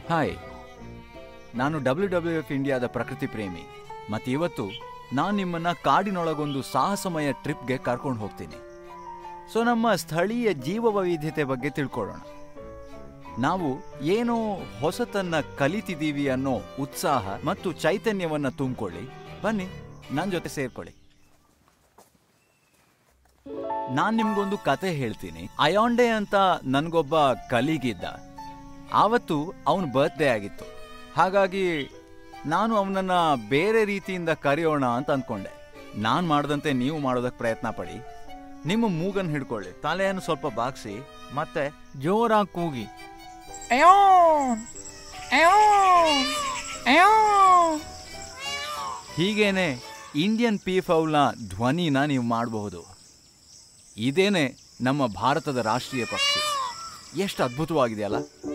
Hi ನಾನು W W F ಇಂಡಿಯಾದ ಪ್ರಕೃತಿ ಪ್ರೇಮಿ ಮತ್ತು ಇವತ್ತು ನಾನು ನಿಮ್ಮನ್ನ ಕಾಡಿನೊಳಗೊಂದು ಸಾಹಸಮಯ ಟ್ರಿಪ್ಗೆ ಕರ್ಕೊಂಡು ಹೋಗ್ತೀನಿ ಸೊ ನಮ್ಮ ಸ್ಥಳೀಯ ಜೀವ ವೈವಿಧ್ಯತೆ ಬಗ್ಗೆ ತಿಳ್ಕೊಳ್ಳೋಣ ನಾವು ಏನೋ ಹೊಸತನ್ನ ಕಲಿತಿದ್ದೀವಿ ಅನ್ನೋ ಉತ್ಸಾಹ ಮತ್ತು ಚೈತನ್ಯವನ್ನ ತುಂಬಿಕೊಳ್ಳಿ ಬನ್ನಿ ನನ್ನ ಜೊತೆ ಸೇರ್ಕೊಳ್ಳಿ ನಾನ್ ನಿಮ್ಗೊಂದು ಕತೆ ಹೇಳ್ತೀನಿ ಅಯಾನ್ಡೆ ಅಂತ ನನ್ಗೊಬ್ಬ ಕಲೀಗಿದ್ದ ಆವತ್ತು ಅವನ ಬರ್ತ್ಡೇ ಆಗಿತ್ತು ಹಾಗಾಗಿ ನಾನು ಅವನನ್ನ ಬೇರೆ ರೀತಿಯಿಂದ ಕರೆಯೋಣ ಅಂತ ಅಂದ್ಕೊಂಡೆ ನಾನು ಮಾಡ್ದಂತೆ ನೀವು ಮಾಡೋದಕ್ಕೆ ಪ್ರಯತ್ನ ಪಡಿ ನಿಮ್ಮ ಮೂಗನ್ನು ಹಿಡ್ಕೊಳ್ಳಿ ತಲೆಯನ್ನು ಸ್ವಲ್ಪ ಬಾಗಿಸಿ ಮತ್ತೆ ಜೋರಾಗಿ ಕೂಗಿ Ayon! Ayon! Ayon! ಹೀಗೇನೆ ಇಂಡಿಯನ್ ಪೀ ಫೌಲ್ನ ಧ್ವನಿನ ನೀವು ಮಾಡಬಹುದು ಇದೇನೆ ನಮ್ಮ ಭಾರತದ ರಾಷ್ಟ್ರೀಯ ಪಕ್ಷಿ ಎಷ್ಟು ಅದ್ಭುತವಾಗಿದೆಯಲ್ಲ